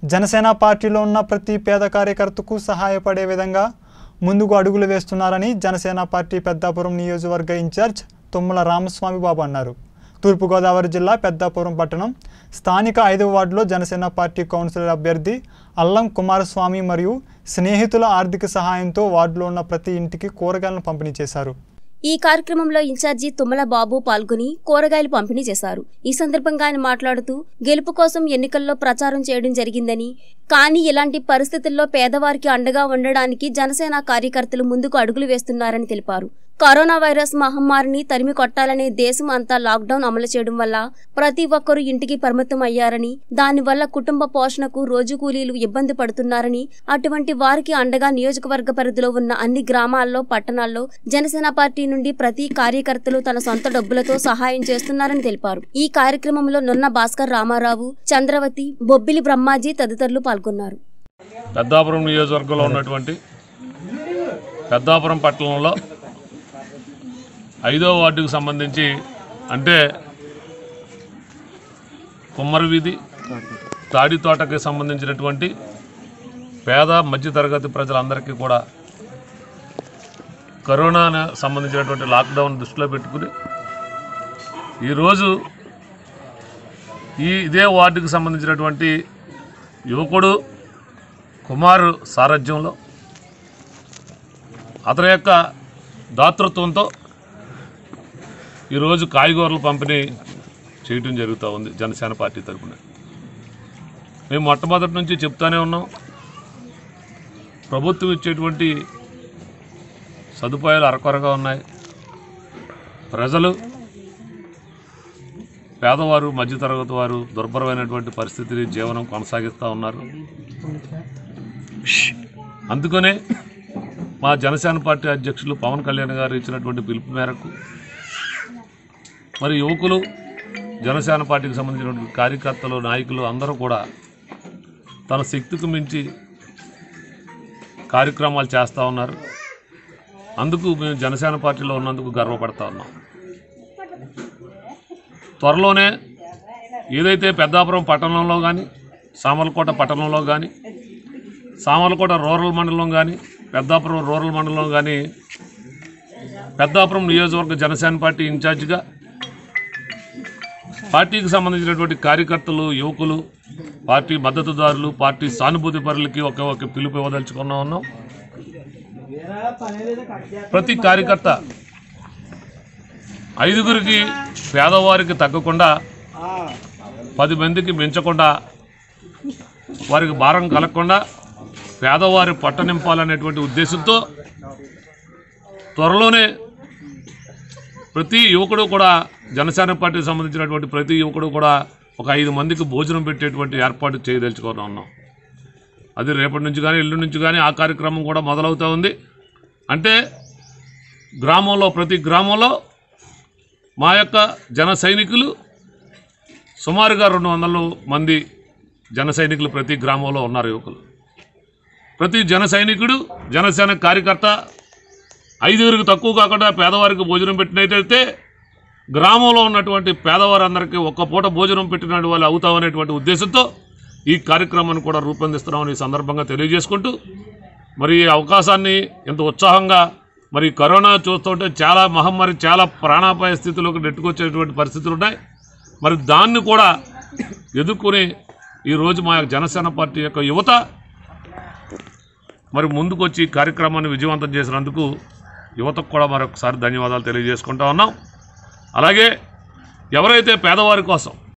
జనసేన పార్టీలో ఉన్న ప్రతి పేద కార్యకర్తకు సహాయపడే విధంగా ముందుకు అడుగులు వేస్తున్నారని జనసేన పార్టీ పెద్దాపురం నియోజకవర్గ ఇన్ఛార్జ్ తుమ్మల రామస్వామి బాబు అన్నారు తూర్పుగోదావరి జిల్లా పెద్దాపురం పట్టణం స్థానిక ఐదవ వార్డులో జనసేన పార్టీ కౌన్సిలర్ అభ్యర్థి అల్లం కుమారస్వామి మరియు స్నేహితుల ఆర్థిక సహాయంతో వార్డులో ఉన్న ప్రతి ఇంటికి కూరగాయలను పంపిణీ చేశారు ఈ కార్యక్రమంలో ఇన్ఛార్జి తుమ్మల బాబు పాల్గొని కూరగాయలు పంపిణీ చేశారు ఈ సందర్భంగా ఆయన మాట్లాడుతూ గెలుపు కోసం ఎన్నికల్లో ప్రచారం చేయడం జరిగిందని కానీ ఇలాంటి పరిస్థితుల్లో పేదవారికి అండగా ఉండడానికి జనసేన కార్యకర్తలు ముందుకు అడుగులు వేస్తున్నారని తెలిపారు కరోనా వైరస్ మహమ్మారిని తరిమి కొట్టాలనే దేశం అంతా లాక్డౌన్ అమలు చేయడం వల్ల ప్రతి ఒక్కరూ ఇంటికి పరిమితం అయ్యారని దానివల్ల కుటుంబ పోషణకు రోజు కూలీలు ఇబ్బంది పడుతున్నారని అటువంటి వారికి అండగా నియోజకవర్గ పరిధిలో ఉన్న అన్ని గ్రామాల్లో పట్టణాల్లో జనసేన పార్టీ నుండి ప్రతి కార్యకర్తలు తన సొంత డబ్బులతో సహాయం చేస్తున్నారని తెలిపారు ఈ కార్యక్రమంలో నున్న భాస్కర్ రామారావు చంద్రవతి బొబ్బిలి బ్రహ్మాజీ తదితరులు పాల్గొన్నారు పెద్దాపురం నియోజకవర్గంలో ఉన్నటువంటి పెద్దాపురం పట్టణంలో ఐదో వార్డుకు సంబంధించి అంటే కుమ్మరి వీధి తాడి తోటకి సంబంధించినటువంటి పేద మధ్యతరగతి ప్రజలందరికీ కూడా కరోనా సంబంధించినటువంటి లాక్డౌన్ దృష్టిలో పెట్టుకుని ఈరోజు ఈ ఇదే వార్డుకు సంబంధించినటువంటి యువకుడు కుమారు సారథ్యంలో అతని యొక్క దాతృత్వంతో ఈరోజు కాయగూరల పంపిణీ చేయటం జరుగుతూ ఉంది జనసేన పార్టీ తరఫున మేము మొట్టమొదటి నుంచి చెప్తానే ఉన్నాం ప్రభుత్వం ఇచ్చేటువంటి సదుపాయాలు అరకొరగా ఉన్నాయి ప్రజలు పేదవారు మధ్యతరగతి వారు దుర్భరమైనటువంటి పరిస్థితిని జీవనం కొనసాగిస్తూ ఉన్నారు అందుకనే మా జనసేన పార్టీ అధ్యక్షులు పవన్ కళ్యాణ్ గారు ఇచ్చినటువంటి పిలుపు మేరకు మరి యువకులు జనసేన పార్టీకి సంబంధించినటువంటి కార్యకర్తలు నాయకులు అందరూ కూడా తన శక్తికి మించి కార్యక్రమాలు చేస్తూ ఉన్నారు అందుకు మేము జనసేన పార్టీలో ఉన్నందుకు గర్వపడతా ఉన్నాం త్వరలోనే ఏదైతే పెద్దాపురం పట్టణంలో కానీ సామర్లకోట పట్టణంలో కానీ సామర్లకోట రూరల్ మండలం కానీ పెద్దాపురం రూరల్ మండలం కానీ పెద్దాపురం నియోజకవర్గ జనసేన పార్టీ ఇన్ఛార్జిగా పార్టీకి సంబంధించినటువంటి కార్యకర్తలు యువకులు పార్టీ మద్దతుదారులు పార్టీ సానుభూతి పరులకి ఒక ఒక పిలుపు ఇవ్వదలుచుకున్నా ఉన్నాం ప్రతి కార్యకర్త ఐదుగురికి పేదవారికి తగ్గకుండా పది మందికి మించకుండా వారికి భారం కలగకుండా పేదవారి పట్ట నింపాలనేటువంటి ఉద్దేశంతో త్వరలోనే ప్రతి యువకుడు కూడా జనసేన పార్టీకి సంబంధించినటువంటి ప్రతి యువకుడు కూడా ఒక ఐదు మందికి భోజనం పెట్టేటువంటి ఏర్పాటు చేయదలుచుకొని ఉన్నాం అది రేపటి నుంచి కానీ ఎల్లుండి నుంచి కానీ ఆ కార్యక్రమం కూడా మొదలవుతూ ఉంది అంటే గ్రామంలో ప్రతి గ్రామంలో మా యొక్క జన సైనికులు సుమారుగా రెండు వందల మంది జన సైనికులు ప్రతి గ్రామంలో ఉన్నారు యువకులు ప్రతి జన సైనికుడు జనసేన కార్యకర్త ఐదుగురికి తక్కువ కాకుండా పేదవారికి భోజనం పెట్టినట్టయితే గ్రామంలో ఉన్నటువంటి పేదవారందరికీ ఒక్క పూట భోజనం పెట్టిన వాళ్ళు అవుతామనేటువంటి ఉద్దేశంతో ఈ కార్యక్రమాన్ని కూడా రూపొందిస్తున్నామని ఈ సందర్భంగా తెలియజేసుకుంటూ మరి ఈ అవకాశాన్ని ఇంత ఉత్సాహంగా మరి కరోనా చూస్తుంటే చాలా మహమ్మారి చాలా ప్రాణాపాయ స్థితిలోకి నెట్టుకొచ్చేటువంటి పరిస్థితులు ఉన్నాయి మరి దాన్ని కూడా ఎదుర్కొని ఈరోజు మా జనసేన పార్టీ యొక్క యువత మరి ముందుకొచ్చి ఈ కార్యక్రమాన్ని విజయవంతం చేసినందుకు యువతకు కూడా మరొకసారి ధన్యవాదాలు తెలియజేసుకుంటా ఉన్నాం అలాగే ఎవరైతే పేదవారి కోసం